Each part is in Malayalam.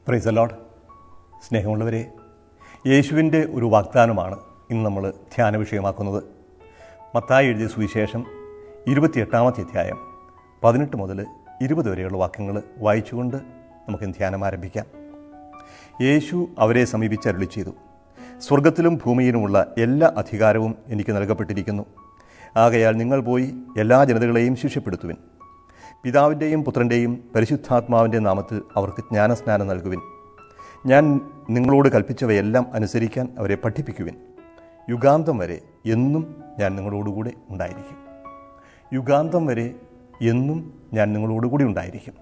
പ്രൈസ് അലോഡ് സ്നേഹമുള്ളവരെ യേശുവിൻ്റെ ഒരു വാഗ്ദാനമാണ് ഇന്ന് നമ്മൾ ധ്യാന വിഷയമാക്കുന്നത് മത്തായി എഴുതിയ സുവിശേഷം ഇരുപത്തിയെട്ടാമത്തെ അധ്യായം പതിനെട്ട് മുതൽ ഇരുപത് വരെയുള്ള വാക്യങ്ങൾ വായിച്ചുകൊണ്ട് നമുക്ക് ഇന്ന് ധ്യാനം ആരംഭിക്കാം യേശു അവരെ സമീപിച്ച് അരുളി ചെയ്തു സ്വർഗത്തിലും ഭൂമിയിലുമുള്ള എല്ലാ അധികാരവും എനിക്ക് നൽകപ്പെട്ടിരിക്കുന്നു ആകയാൽ നിങ്ങൾ പോയി എല്ലാ ജനതകളെയും ശിഷ്യപ്പെടുത്തുവിൻ പിതാവിൻ്റെയും പുത്രൻ്റെയും പരിശുദ്ധാത്മാവിൻ്റെ നാമത്തിൽ അവർക്ക് ജ്ഞാനസ്നാനം നൽകുവിൻ ഞാൻ നിങ്ങളോട് കൽപ്പിച്ചവയെല്ലാം അനുസരിക്കാൻ അവരെ പഠിപ്പിക്കുവിൻ യുഗാന്തം വരെ എന്നും ഞാൻ നിങ്ങളോടുകൂടെ ഉണ്ടായിരിക്കും യുഗാന്തം വരെ എന്നും ഞാൻ നിങ്ങളോടുകൂടി ഉണ്ടായിരിക്കും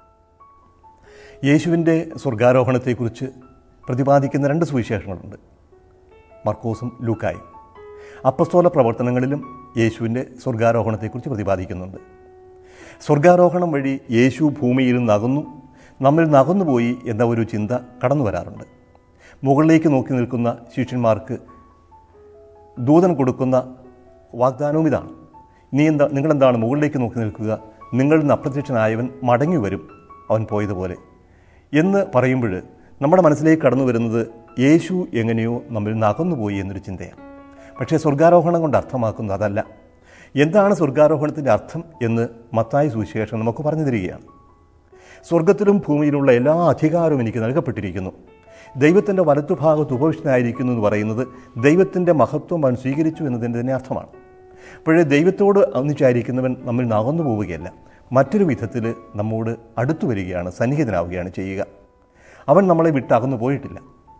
യേശുവിൻ്റെ സ്വർഗാരോഹണത്തെക്കുറിച്ച് പ്രതിപാദിക്കുന്ന രണ്ട് സുവിശേഷങ്ങളുണ്ട് മർക്കോസും ലൂക്കായും അപ്പസ്തോല പ്രവർത്തനങ്ങളിലും യേശുവിൻ്റെ സ്വർഗാരോഹണത്തെക്കുറിച്ച് പ്രതിപാദിക്കുന്നുണ്ട് സ്വർഗാരോഹണം വഴി യേശു ഭൂമിയിൽ നകന്നു നമ്മിൽ നകന്നുപോയി എന്ന ഒരു ചിന്ത കടന്നു വരാറുണ്ട് മുകളിലേക്ക് നോക്കി നിൽക്കുന്ന ശിഷ്യന്മാർക്ക് ദൂതൻ കൊടുക്കുന്ന വാഗ്ദാനവും ഇതാണ് നീ എന്താ നിങ്ങളെന്താണ് മുകളിലേക്ക് നോക്കി നിൽക്കുക നിങ്ങളിൽ നിന്ന് അപ്രത്യക്ഷനായവൻ മടങ്ങി വരും അവൻ പോയതുപോലെ എന്ന് പറയുമ്പോൾ നമ്മുടെ മനസ്സിലേക്ക് കടന്നു വരുന്നത് യേശു എങ്ങനെയോ നമ്മിൽ നിന്ന് അകന്നുപോയി എന്നൊരു ചിന്തയാണ് പക്ഷേ സ്വർഗാരോഹണം കൊണ്ട് അർത്ഥമാക്കുന്നത് അതല്ല എന്താണ് സ്വർഗാരോഹണത്തിൻ്റെ അർത്ഥം എന്ന് മത്തായ സുവിശേഷം നമുക്ക് പറഞ്ഞു തരികയാണ് സ്വർഗത്തിലും ഭൂമിയിലുള്ള എല്ലാ അധികാരവും എനിക്ക് നൽകപ്പെട്ടിരിക്കുന്നു ദൈവത്തിൻ്റെ വലത്തുഭാഗത്ത് ഉപവിഷ്ടനായിരിക്കുന്നു എന്ന് പറയുന്നത് ദൈവത്തിൻ്റെ മഹത്വം അവൻ സ്വീകരിച്ചു എന്നതിൻ്റെ തന്നെ അർത്ഥമാണ് അപ്പോഴേ ദൈവത്തോട് ഒന്നിച്ചായിരിക്കുന്നവൻ നമ്മിൽ നകന്നു പോവുകയല്ല മറ്റൊരു വിധത്തിൽ നമ്മോട് അടുത്തു വരികയാണ് സന്നിഹിതനാവുകയാണ് ചെയ്യുക അവൻ നമ്മളെ വിട്ട് അകന്നു പോയിട്ടില്ല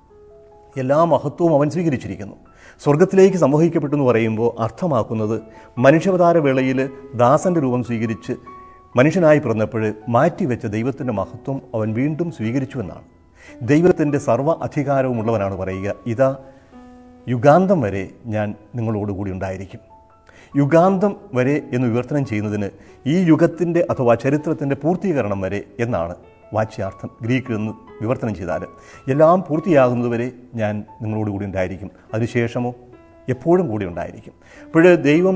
എല്ലാ മഹത്വവും അവൻ സ്വീകരിച്ചിരിക്കുന്നു സ്വർഗത്തിലേക്ക് സംവഹിക്കപ്പെട്ടു എന്ന് പറയുമ്പോൾ അർത്ഥമാക്കുന്നത് മനുഷ്യാവതാര വേളയിൽ ദാസന്റെ രൂപം സ്വീകരിച്ച് മനുഷ്യനായി പിറന്നപ്പോൾ മാറ്റിവെച്ച ദൈവത്തിൻ്റെ മഹത്വം അവൻ വീണ്ടും സ്വീകരിച്ചു എന്നാണ് ദൈവത്തിൻ്റെ സർവ്വ അധികാരവുമുള്ളവനാണ് പറയുക ഇതാ യുഗാന്തം വരെ ഞാൻ നിങ്ങളോടുകൂടി ഉണ്ടായിരിക്കും യുഗാന്തം വരെ എന്ന് വിവർത്തനം ചെയ്യുന്നതിന് ഈ യുഗത്തിൻ്റെ അഥവാ ചരിത്രത്തിൻ്റെ പൂർത്തീകരണം വരെ എന്നാണ് വാച്യാർത്ഥം ഗ്രീക്കിൽ നിന്ന് വിവർത്തനം ചെയ്താൽ എല്ലാം പൂർത്തിയാകുന്നതുവരെ ഞാൻ നിങ്ങളോട് കൂടി ഉണ്ടായിരിക്കും അതിനുശേഷമോ എപ്പോഴും കൂടി ഉണ്ടായിരിക്കും അപ്പോൾ ദൈവം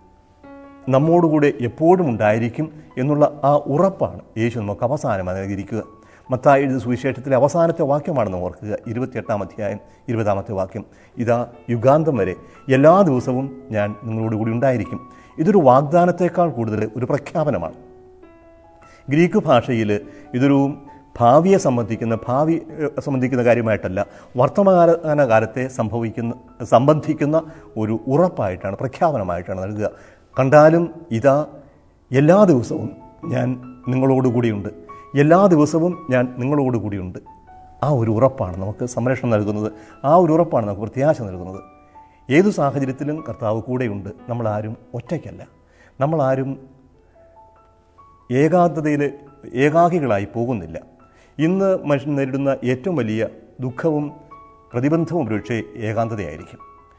നമ്മോടുകൂടെ എപ്പോഴും ഉണ്ടായിരിക്കും എന്നുള്ള ആ ഉറപ്പാണ് യേശു നമുക്ക് അവസാനം നൽകിയിരിക്കുക മത്തായി എഴുതിയ സുവിശേഷത്തിലെ അവസാനത്തെ വാക്യമാണെന്ന് ഓർക്കുക ഇരുപത്തിയെട്ടാം അധ്യായം ഇരുപതാമത്തെ വാക്യം ഇതാ യുഗാന്തം വരെ എല്ലാ ദിവസവും ഞാൻ നിങ്ങളോടുകൂടി ഉണ്ടായിരിക്കും ഇതൊരു വാഗ്ദാനത്തെക്കാൾ കൂടുതൽ ഒരു പ്രഖ്യാപനമാണ് ഗ്രീക്ക് ഭാഷയിൽ ഇതൊരു ഭാവിയെ സംബന്ധിക്കുന്ന ഭാവി ഏഹ്, സംബന്ധിക്കുന്ന കാര്യമായിട്ടല്ല വർത്തമാന കാലത്തെ സംഭവിക്കുന്ന സംബന്ധിക്കുന്ന ഒരു ഉറപ്പായിട്ടാണ് പ്രഖ്യാപനമായിട്ടാണ് നൽകുക കണ്ടാലും ഇതാ എല്ലാ ദിവസവും ഞാൻ നിങ്ങളോടുകൂടിയുണ്ട് എല്ലാ ദിവസവും ഞാൻ നിങ്ങളോടുകൂടിയുണ്ട് ആ ഒരു ഉറപ്പാണ് നമുക്ക് സംരക്ഷണം നൽകുന്നത് ആ ഒരു ഉറപ്പാണ് നമുക്ക് പ്രത്യാശ നൽകുന്നത് ഏതു സാഹചര്യത്തിലും കർത്താവ് കൂടെയുണ്ട് നമ്മളാരും ഒറ്റയ്ക്കല്ല നമ്മളാരും ഏകാന്തതയിൽ ഏകാകികളായി പോകുന്നില്ല ഇന്ന് മനുഷ്യൻ നേരിടുന്ന ഏറ്റവും വലിയ ദുഃഖവും പ്രതിബന്ധവും ഒരുപക്ഷെ ഏകാന്തതയായിരിക്കും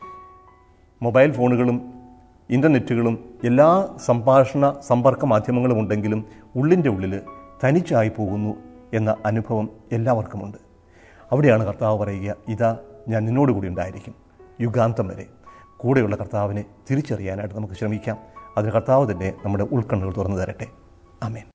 മൊബൈൽ ഫോണുകളും ഇൻ്റർനെറ്റുകളും എല്ലാ സംഭാഷണ സമ്പർക്ക മാധ്യമങ്ങളും ഉണ്ടെങ്കിലും ഉള്ളിൻ്റെ ഉള്ളിൽ തനിച്ചായി പോകുന്നു എന്ന അനുഭവം എല്ലാവർക്കുമുണ്ട് അവിടെയാണ് കർത്താവ് പറയുക ഇതാ ഞാൻ നിന്നോട് കൂടി ഉണ്ടായിരിക്കും യുഗാന്തം വരെ കൂടെയുള്ള കർത്താവിനെ തിരിച്ചറിയാനായിട്ട് നമുക്ക് ശ്രമിക്കാം അതിന് കർത്താവ് തന്നെ നമ്മുടെ ഉൾക്കണ്ണുകൾ തുറന്നു തരട്ടെ ആമേൻ